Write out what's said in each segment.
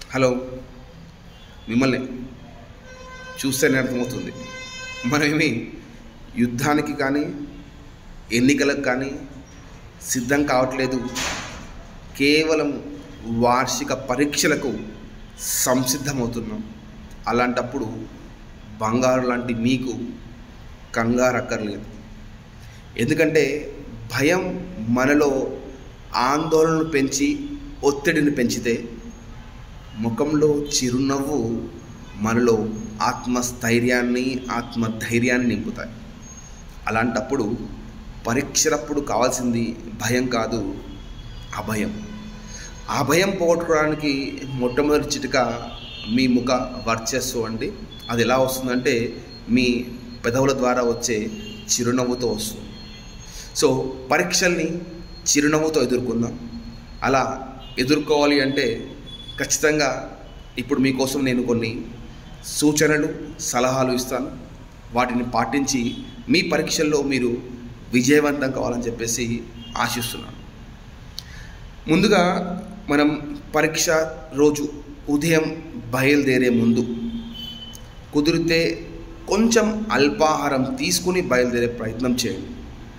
hello మిమ్మల్ని చూస్తేనే అర్థమవుతుంది మనమేమి యుద్ధానికి కానీ ఎన్నికలకు కానీ సిద్ధం కావట్లేదు కేవలం వార్షిక పరీక్షలకు సంసిద్ధమవుతున్నాం అలాంటప్పుడు బంగారు లాంటి మీకు కంగారు అక్కర్లేదు ఎందుకంటే భయం మనలో ఆందోళనను పెంచి ఒత్తిడిని పెంచితే ముఖంలో చిరునవ్వు మనలో ఆత్మస్థైర్యాన్ని ఆత్మధైర్యాన్ని నింపుతాయి అలాంటప్పుడు పరీక్షలప్పుడు కావాల్సింది భయం కాదు అభయం ఆ భయం పోగొట్టుకోవడానికి మొట్టమొదటి చిటిక మీ ముఖ వర్చస్సు అండి అది ఎలా వస్తుందంటే మీ పెదవుల ద్వారా వచ్చే చిరునవ్వుతో వస్తుంది సో పరీక్షల్ని చిరునవ్వుతో ఎదుర్కొందాం అలా ఎదుర్కోవాలి అంటే ఖచ్చితంగా ఇప్పుడు మీకోసం నేను కొన్ని సూచనలు సలహాలు ఇస్తాను వాటిని పాటించి మీ పరీక్షల్లో మీరు విజయవంతం కావాలని చెప్పేసి ఆశిస్తున్నాను ముందుగా మనం పరీక్ష రోజు ఉదయం బయలుదేరే ముందు కుదిరితే కొంచెం అల్పాహారం తీసుకుని బయలుదేరే ప్రయత్నం చేయండి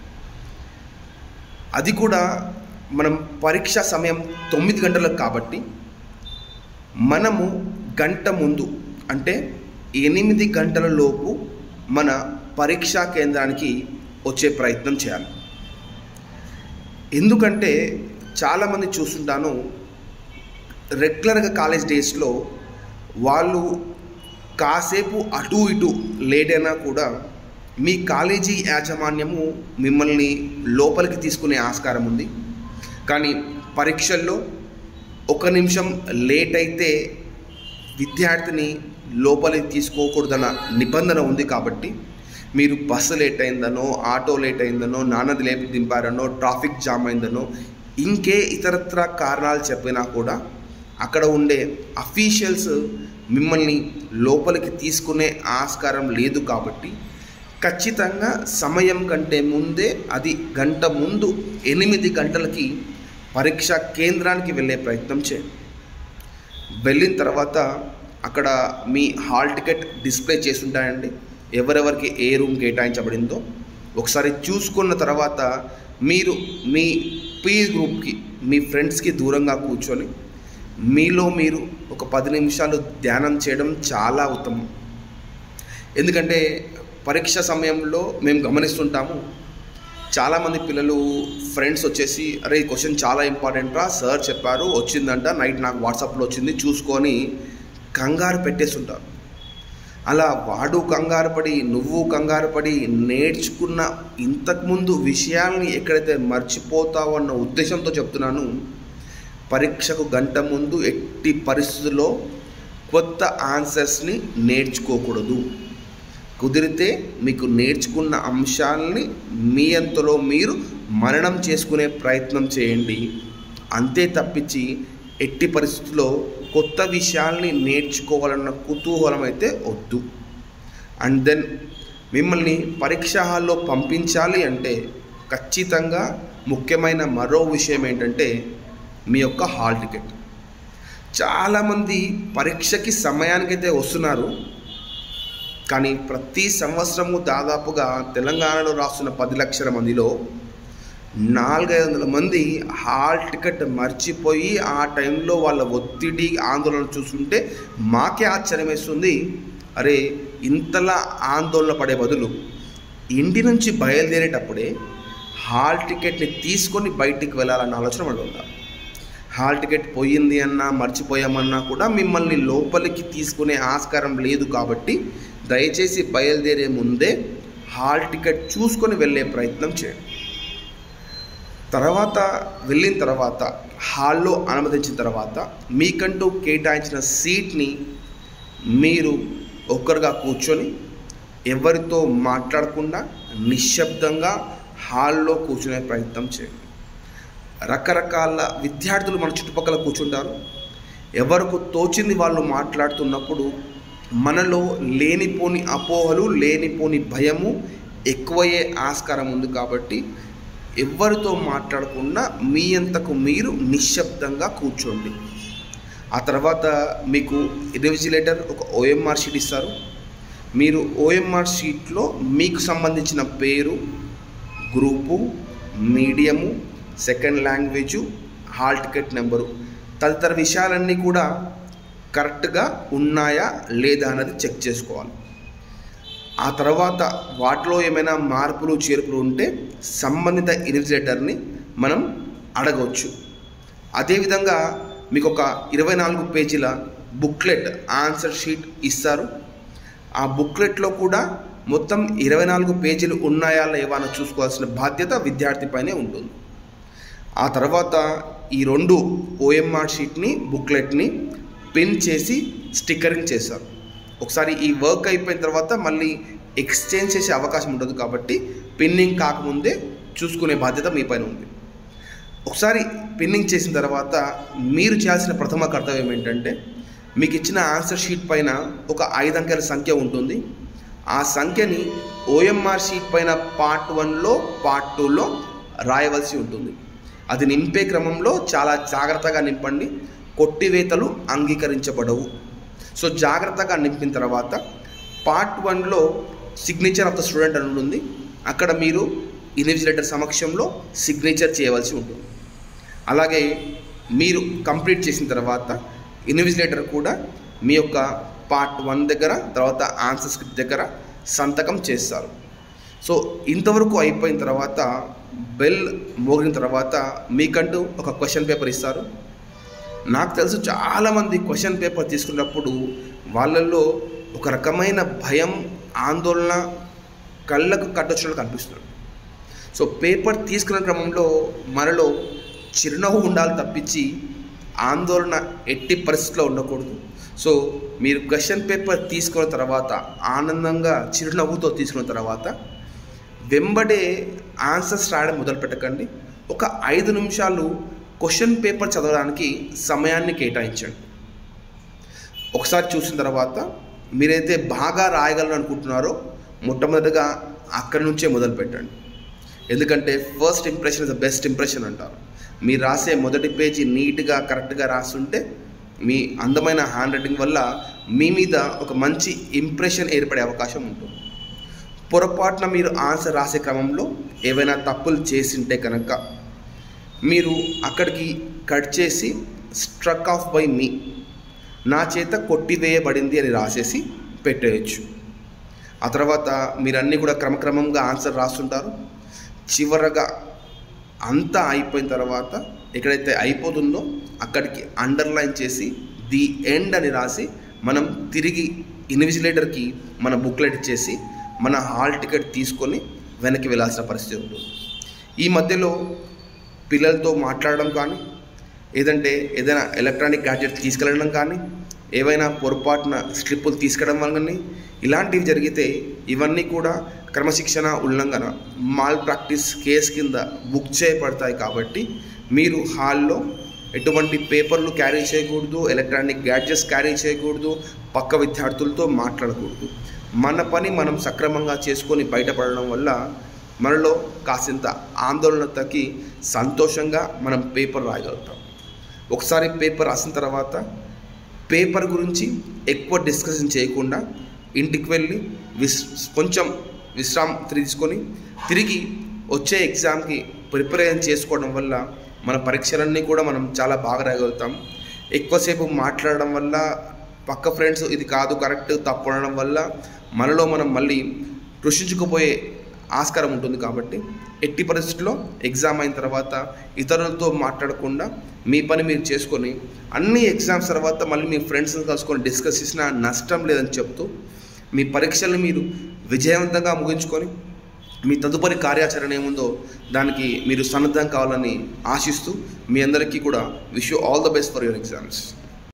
అది కూడా మనం పరీక్ష సమయం తొమ్మిది గంటలకు కాబట్టి మనము గంట ముందు అంటే ఎనిమిది గంటల లోపు మన పరీక్షా కేంద్రానికి వచ్చే ప్రయత్నం చేయాలి ఎందుకంటే చాలామంది చూస్తుంటాను రెగ్యులర్గా కాలేజ్ డేస్లో వాళ్ళు కాసేపు అటు ఇటు లేట్ అయినా కూడా మీ కాలేజీ యాజమాన్యము మిమ్మల్ని లోపలికి తీసుకునే ఆస్కారం ఉంది కానీ పరీక్షల్లో ఒక నిమిషం లేట్ అయితే విద్యార్థిని లోపలికి తీసుకోకూడదన్న నిబంధన ఉంది కాబట్టి మీరు బస్సు లేట్ అయిందనో ఆటో లేట్ అయిందనో నాన్నది లేపి దింపారనో ట్రాఫిక్ జామ్ అయిందనో ఇంకే ఇతరత్ర కారణాలు చెప్పినా కూడా అక్కడ ఉండే అఫీషియల్స్ మిమ్మల్ని లోపలికి తీసుకునే ఆస్కారం లేదు కాబట్టి ఖచ్చితంగా సమయం కంటే ముందే అది గంట ముందు ఎనిమిది గంటలకి పరీక్ష కేంద్రానికి వెళ్ళే ప్రయత్నం చేయండి వెళ్ళిన తర్వాత అక్కడ మీ హాల్ టికెట్ డిస్ప్లే చేసి ఉంటాయండి ఎవరెవరికి ఏ రూమ్ కేటాయించబడిందో ఒకసారి చూసుకున్న తర్వాత మీరు మీ పీర్ గ్రూప్కి మీ ఫ్రెండ్స్కి దూరంగా కూర్చొని మీలో మీరు ఒక పది నిమిషాలు ధ్యానం చేయడం చాలా ఉత్తమం ఎందుకంటే పరీక్ష సమయంలో మేము గమనిస్తుంటాము చాలామంది పిల్లలు ఫ్రెండ్స్ వచ్చేసి అరే ఈ క్వశ్చన్ చాలా ఇంపార్టెంట్ రా సార్ చెప్పారు వచ్చిందంట నైట్ నాకు వాట్సాప్లో వచ్చింది చూసుకొని కంగారు పెట్టేస్తుంటారు అలా వాడు కంగారు పడి నువ్వు కంగారు పడి నేర్చుకున్న ఇంతకుముందు విషయాల్ని ఎక్కడైతే మర్చిపోతావో అన్న ఉద్దేశంతో చెప్తున్నాను పరీక్షకు గంట ముందు ఎట్టి పరిస్థితుల్లో కొత్త ఆన్సర్స్ని నేర్చుకోకూడదు కుదిరితే మీకు నేర్చుకున్న అంశాలని మీ అంతలో మీరు మననం చేసుకునే ప్రయత్నం చేయండి అంతే తప్పించి ఎట్టి పరిస్థితుల్లో కొత్త విషయాల్ని నేర్చుకోవాలన్న కుతూహలం అయితే వద్దు అండ్ దెన్ మిమ్మల్ని పరీక్షా హాల్లో పంపించాలి అంటే ఖచ్చితంగా ముఖ్యమైన మరో విషయం ఏంటంటే మీ యొక్క హాల్ టికెట్ చాలామంది పరీక్షకి సమయానికైతే వస్తున్నారు కానీ ప్రతి సంవత్సరము దాదాపుగా తెలంగాణలో రాస్తున్న పది లక్షల మందిలో నాలుగైదు వందల మంది హాల్ టికెట్ మర్చిపోయి ఆ టైంలో వాళ్ళ ఒత్తిడి ఆందోళన చూస్తుంటే మాకే ఆశ్చర్యం వేస్తుంది అరే ఇంతలా ఆందోళన పడే బదులు ఇంటి నుంచి బయలుదేరేటప్పుడే హాల్ టికెట్ని తీసుకొని బయటికి వెళ్ళాలన్న ఆలోచన వాళ్ళు ఉండాలి హాల్ టికెట్ పోయింది అన్నా మర్చిపోయామన్నా కూడా మిమ్మల్ని లోపలికి తీసుకునే ఆస్కారం లేదు కాబట్టి దయచేసి బయలుదేరే ముందే హాల్ టికెట్ చూసుకొని వెళ్ళే ప్రయత్నం చేయండి తర్వాత వెళ్ళిన తర్వాత హాల్లో అనుమతించిన తర్వాత మీకంటూ కేటాయించిన సీట్ని మీరు ఒక్కరుగా కూర్చొని ఎవరితో మాట్లాడకుండా నిశ్శబ్దంగా హాల్లో కూర్చునే ప్రయత్నం చేయండి రకరకాల విద్యార్థులు మన చుట్టుపక్కల కూర్చుంటారు ఎవరికి తోచింది వాళ్ళు మాట్లాడుతున్నప్పుడు మనలో లేనిపోని అపోహలు లేనిపోని భయము ఎక్కువయ్యే ఆస్కారం ఉంది కాబట్టి ఎవరితో మాట్లాడకుండా మీ అంతకు మీరు నిశ్శబ్దంగా కూర్చోండి ఆ తర్వాత మీకు ఇన్విజిలేటర్ ఒక ఓఎంఆర్ షీట్ ఇస్తారు మీరు ఓఎంఆర్ షీట్లో మీకు సంబంధించిన పేరు group medium second language hall ticket number తదితర విషయాలన్నీ కూడా కరెక్ట్గా ఉన్నాయా లేదా అన్నది చెక్ చేసుకోవాలి ఆ తర్వాత వాటిలో ఏమైనా మార్పులు చేర్పులు ఉంటే సంబంధిత ఇన్విజిలేటర్ని మనం అడగవచ్చు అదేవిధంగా మీకు ఒక ఇరవై నాలుగు పేజీల బుక్లెట్ ఆన్సర్ షీట్ ఇస్తారు ఆ బుక్లెట్లో కూడా మొత్తం ఇరవై నాలుగు పేజీలు ఉన్నాయా లేవా అని చూసుకోవాల్సిన బాధ్యత విద్యార్థిపైనే ఉంటుంది ఆ తర్వాత ఈ రెండు ఓఎంఆర్ షీట్ని బుక్లెట్ని పిన్ చేసి స్టిక్కరింగ్ చేస్తారు ఒకసారి ఈ వర్క్ అయిపోయిన తర్వాత మళ్ళీ ఎక్స్చేంజ్ చేసే అవకాశం ఉండదు కాబట్టి పిన్నింగ్ కాకముందే చూసుకునే బాధ్యత మీ పైన ఉంది ఒకసారి పిన్నింగ్ చేసిన తర్వాత మీరు చేయాల్సిన ప్రథమ కర్తవ్యం ఏంటంటే మీకు ఇచ్చిన ఆన్సర్ షీట్ పైన ఒక ఐదు అంకెల సంఖ్య ఉంటుంది ఆ సంఖ్యని ఓఎంఆర్ షీట్ పైన పార్ట్ వన్లో పార్ట్ టూలో రాయవలసి ఉంటుంది అది నింపే క్రమంలో చాలా జాగ్రత్తగా నింపండి కొట్టివేతలు అంగీకరించబడవు సో జాగ్రత్తగా నింపిన తర్వాత పార్ట్ వన్లో సిగ్నేచర్ ఆఫ్ ద స్టూడెంట్ అని ఉంటుంది అక్కడ మీరు ఇన్విజిలేటర్ సమక్షంలో సిగ్నేచర్ చేయవలసి ఉంటుంది అలాగే మీరు కంప్లీట్ చేసిన తర్వాత ఇన్విజిలేటర్ కూడా మీ యొక్క పార్ట్ వన్ దగ్గర తర్వాత ఆన్సర్ స్క్రిప్ట్ దగ్గర సంతకం చేస్తారు సో ఇంతవరకు అయిపోయిన తర్వాత బెల్ మోగిన తర్వాత మీకంటూ ఒక క్వశ్చన్ పేపర్ ఇస్తారు నాకు తెలుసు చాలామంది క్వశ్చన్ పేపర్ తీసుకున్నప్పుడు వాళ్ళల్లో ఒక రకమైన భయం ఆందోళన కళ్ళకు కట్టొచ్చినట్టు కనిపిస్తుంది సో పేపర్ తీసుకున్న క్రమంలో మనలో చిరునవ్వు ఉండాలి తప్పించి ఆందోళన ఎట్టి పరిస్థితిలో ఉండకూడదు సో మీరు క్వశ్చన్ పేపర్ తీసుకున్న తర్వాత ఆనందంగా చిరునవ్వుతో తీసుకున్న తర్వాత వెంబడే ఆన్సర్స్ రాయడం మొదలు పెట్టకండి ఒక ఐదు నిమిషాలు క్వశ్చన్ పేపర్ చదవడానికి సమయాన్ని కేటాయించండి ఒకసారి చూసిన తర్వాత మీరైతే బాగా రాయగలరు అనుకుంటున్నారో మొట్టమొదటిగా అక్కడి నుంచే మొదలు పెట్టండి ఎందుకంటే first impression is the best impression అంటారు మీరు రాసే మొదటి పేజీ నీట్గా కరెక్ట్గా రాస్తుంటే మీ అందమైన హ్యాండ్ రైటింగ్ వల్ల మీ మీద ఒక మంచి ఇంప్రెషన్ ఏర్పడే అవకాశం ఉంటుంది పొరపాటున మీరు ఆన్సర్ రాసే క్రమంలో ఏవైనా తప్పులు చేసింటే కనుక మీరు అక్కడికి కట్ చేసి స్ట్రక్ ఆఫ్ బై మీ నా చేత కొట్టివేయబడింది అని రాసేసి పెట్టేయచ్చు ఆ తర్వాత మీరన్నీ కూడా క్రమక్రమంగా ఆన్సర్ రాస్తుంటారు చివరగా అంతా అయిపోయిన తర్వాత ఎక్కడైతే అయిపోతుందో అక్కడికి అండర్లైన్ చేసి ది ఎండ్ అని రాసి మనం తిరిగి ఇన్విజిలేటర్కి మన బుక్లెట్ ఇచ్చేసి మన హాల్ టికెట్ తీసుకొని వెనక్కి వెళ్ళాల్సిన పరిస్థితి ఉంటుంది ఈ మధ్యలో పిల్లలతో మాట్లాడడం కానీ ఏదంటే ఏదైనా ఎలక్ట్రానిక్ గ్యాడ్జెట్ తీసుకెళ్ళడం కానీ ఏవైనా పొరపాటున స్లిప్పులు తీసుకెళ్ళడం వల్ల ఇలాంటివి జరిగితే ఇవన్నీ కూడా క్రమశిక్షణ ఉల్లంఘన మాల్ ప్రాక్టీస్ కేసు కింద బుక్ చేయబడతాయి కాబట్టి మీరు హాల్లో ఎటువంటి పేపర్లు క్యారీ చేయకూడదు ఎలక్ట్రానిక్ గ్యాడ్జెట్స్ క్యారీ చేయకూడదు పక్క విద్యార్థులతో మాట్లాడకూడదు మన పని మనం సక్రమంగా చేసుకొని బయటపడడం వల్ల మనలో కాసింత ఆందోళన తగ్గి సంతోషంగా మనం పేపర్ రాయగలుగుతాం ఒకసారి పేపర్ రాసిన తర్వాత పేపర్ గురించి ఎక్కువ డిస్కషన్ చేయకుండా ఇంటికి వెళ్ళి విస్ కొంచెం విశ్రాంతి తీసుకొని తిరిగి వచ్చే ఎగ్జామ్కి ప్రిపరేషన్ చేసుకోవడం వల్ల మన పరీక్షలన్నీ కూడా మనం చాలా బాగా రాయగలుగుతాం ఎక్కువసేపు మాట్లాడడం వల్ల పక్క ఫ్రెండ్స్ ఇది కాదు కరెక్ట్ తప్పు అనడం వల్ల మనలో మనం మళ్ళీ కృషించుకుపోయే ఆస్కారం ఉంటుంది కాబట్టి ఎట్టి పరిస్థితుల్లో ఎగ్జామ్ అయిన తర్వాత ఇతరులతో మాట్లాడకుండా మీ పని మీరు చేసుకొని అన్ని ఎగ్జామ్స్ తర్వాత మళ్ళీ మీ ఫ్రెండ్స్ని కలుసుకొని డిస్కస్ చేసినా నష్టం లేదని చెప్తూ మీ పరీక్షల్ని మీరు విజయవంతంగా ముగించుకొని మీ తదుపరి కార్యాచరణ ఏముందో దానికి మీరు సన్నద్ధం కావాలని ఆశిస్తూ మీ అందరికీ కూడా wish you all the best for your exams